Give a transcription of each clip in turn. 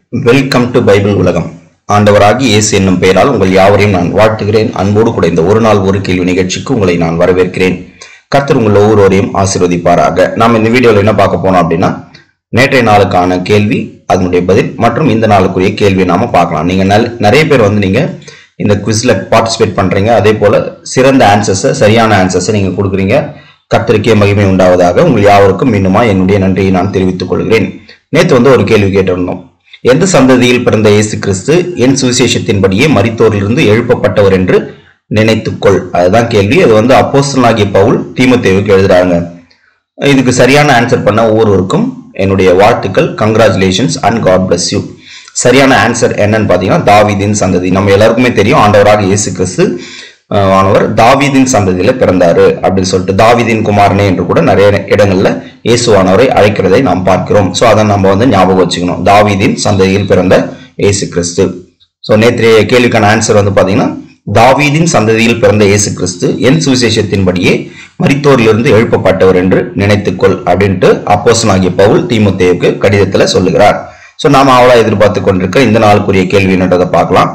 welcome to Bible உலகம் ஆண்டவராகி இயேசு என்னும் பெயரால் உங்கள் யாவரையும் நான் வாழ்த்துகிறேன் அன்போடு கூட இந்த ஒரு நாள் ஒரு கேள்வி நிகழ்ச்சிக்கு உங்களை நான் வரவேற்கிறேன் கர்த்தர் உங்கள் ஒவ்வொருவரையும் ஆசீர்வதிப்பாராக நாம் இந்த வீடியோவில் என்ன பார்க்க போனோம் அப்படின்னா நேற்றைய நாளுக்கான கேள்வி அதனுடைய பதில் மற்றும் இந்த நாளுக்குரிய கேள்வியை நாம பார்க்கலாம் நீங்க நல்- நிறைய பேர் வந்து நீங்க இந்த குவிஸ்ல பார்ட்டிசிபேட் பண்றீங்க அதே போல சிறந்த ஆன்சர்ஸை சரியான ஆன்சர்ஸை நீங்க கொடுக்குறீங்க கர்த்தருக்கே மகிமை உண்டாவதாக உங்கள் யாவருக்கும் மீண்டுமா என்னுடைய நன்றியை நான் தெரிவித்துக் கொள்கிறேன் நேற்று வந்து ஒரு கேள்வி கேட்டிருந்தோம் எந்த சந்ததியில் பிறந்த இயேசு கிறிஸ்து என் சுவிசேஷத்தின்படியே மரித்தோரிலிருந்து எழுப்பப்பட்டவர் என்று நினைத்துக்கொள் அதுதான் கேள்வி அது வந்து அப்போஸ்தலனாகிய பவுல் தீமத்தேவுக்கு எழுதுறாங்க இதுக்கு சரியான ஆன்சர் பண்ண ஒவ்வொருவருக்கும் என்னுடைய வாழ்த்துக்கள் congratulations and God bless you சரியான ஆன்சர் என்னன்னு பார்த்தீங்கன்னா தாவீதின் சந்ததி நம்ம எல்லாருக்குமே தெரியும் ஆண்டவராக இயேசு கிறிஸ்து அஹ், ஆனவர் தாவீதின் சந்ததியில பிறந்தாரு அப்படின்னு சொல்லிட்டு தாவீதின் குமாரனே என்று கூட நிறைய இடங்கள்ல இயேசுவானவரை அழைக்கிறதை நாம் பார்க்கிறோம் ஸோ அதை நம்ம வந்து ஞாபகம் வச்சுக்கணும் தாவீதின் சந்ததியில் பிறந்த இயேசு கிறிஸ்து ஸோ நேற்றைய கேள்விக்கான ஆன்சர் வந்து பார்த்தீங்கன்னா தாவீதின் சந்ததியில் பிறந்த இயேசு கிறிஸ்து என் சுவிசேஷத்தின்படியே மரித்தோரிலிருந்து எழுப்பப்பட்டவர் என்று நினைத்துக்கொள் அப்படின்ட்டு அப்போஸ்தலனாகிய பவுல் தீமுத்தேவுக்கு கடிதத்துல சொல்லுகிறார் ஸோ நாம அவளா எதிர்பார்த்து கொண்டிருக்க இந்த நாளுக்குரிய கேள்வி என்னன்றதை பார்க்கலாம்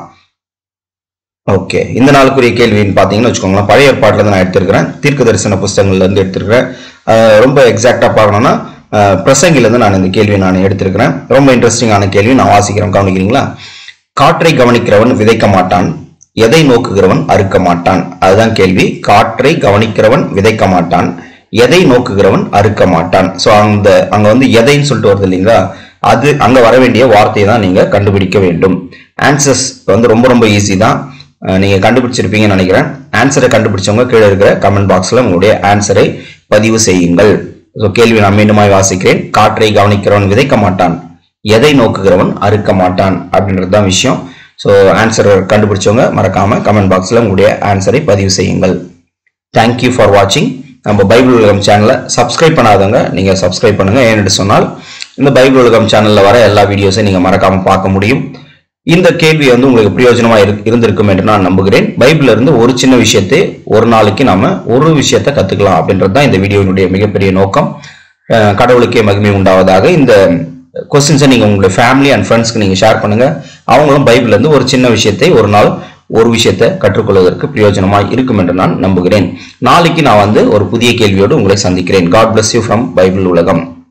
ஓகே இந்த நாளுக்குரிய கேள்வின்னு பார்த்தீங்கன்னு வச்சுக்கோங்களேன் பழைய ஏற்பாட்டில் இருந்து நான் எடுத்திருக்கிறேன் தீர்க்க தரிசன புஸ்தகங்கள்ல இருந்து எடுத்திருக்கிறேன் அஹ் ரொம்ப எக்ஸாக்டா பார்க்கணும்னா அஹ் பிரசங்கில இருந்து நான் இந்த கேள்வியை நான் எடுத்திருக்கிறேன் ரொம்ப இன்ட்ரெஸ்டிங்கான கேள்வி நான் வாசிக்கிறேன் கவனிக்கிறீங்களா காற்றை கவனிக்கிறவன் விதைக்க மாட்டான் எதை நோக்குகிறவன் அறுக்க மாட்டான் அதுதான் கேள்வி காற்றை கவனிக்கிறவன் விதைக்க மாட்டான் எதை நோக்குகிறவன் அறுக்க மாட்டான் ஸோ அந்த அங்க வந்து எதைன்னு சொல்லிட்டு வருது இல்லைங்களா அது அங்க வர வேண்டிய வார்த்தையை தான் நீங்க கண்டுபிடிக்க வேண்டும் ஆன்சர்ஸ் வந்து ரொம்ப ரொம்ப ஈஸி தான் அஹ் நீங்க கண்டுபிடிச்சிருப்பீங்கன்னு நினைக்கிறேன் ஆன்சரை கண்டுபிடிச்சவங்க கீழே இருக்கிற கமெண்ட் பாக்ஸ்ல உங்களுடைய ஆன்சரை பதிவு செய்யுங்கள் ஸோ கேள்வி நான் மீண்டுமாய் வாசிக்கிறேன் காற்றை கவனிக்கிறவன் விதைக்க மாட்டான் எதை நோக்குகிறவன் அறுக்க மாட்டான் அப்படின்றது தான் விஷயம் ஸோ ஆன்சர் கண்டுபிடிச்சவங்க மறக்காம கமெண்ட் பாக்ஸ்ல உங்களுடைய ஆன்சரை பதிவு செய்யுங்கள் தேங்க்யூ ஃபார் வாட்சிங் நம்ம பைபிள் உலகம் சேனலை சப்ஸ்கிரைப் பண்ணாதவங்க நீங்க சப்ஸ்கிரைப் பண்ணுங்க ஏன்னு சொன்னால் இந்த பைபிள் உலகம் சேனல்ல வர எல்லா வீடியோஸையும் நீங்க மறக்காம பார்க்க முடியும் இந்த கேள்வி வந்து உங்களுக்கு பிரயோஜனமா இரு- இருந்திருக்கும் என்று நான் நம்புகிறேன் பைபிள்ல இருந்து ஒரு சின்ன விஷயத்தை ஒரு நாளைக்கு நாம ஒரு விஷயத்தை கத்துக்கலாம் அப்படின்றது தான் இந்த வீடியோனுடைய மிகப்பெரிய நோக்கம் அஹ் கடவுளுக்கே மகிமை உண்டாவதாக இந்த கொஸ்டின்ஸை நீங்க உங்களுடைய ஃபேமிலி அண்ட் ஃப்ரெண்ட்ஸ்க்கு நீங்க ஷேர் பண்ணுங்க அவங்களும் பைபிள்ல இருந்து ஒரு சின்ன விஷயத்தை ஒரு நாள் ஒரு விஷயத்தை கற்றுக்கொள்வதற்கு பிரயோஜனமாய் இருக்கும் என்று நான் நம்புகிறேன் நாளைக்கு நான் வந்து ஒரு புதிய கேள்வியோடு உங்களை சந்திக்கிறேன் God bless you from Bible உலகம்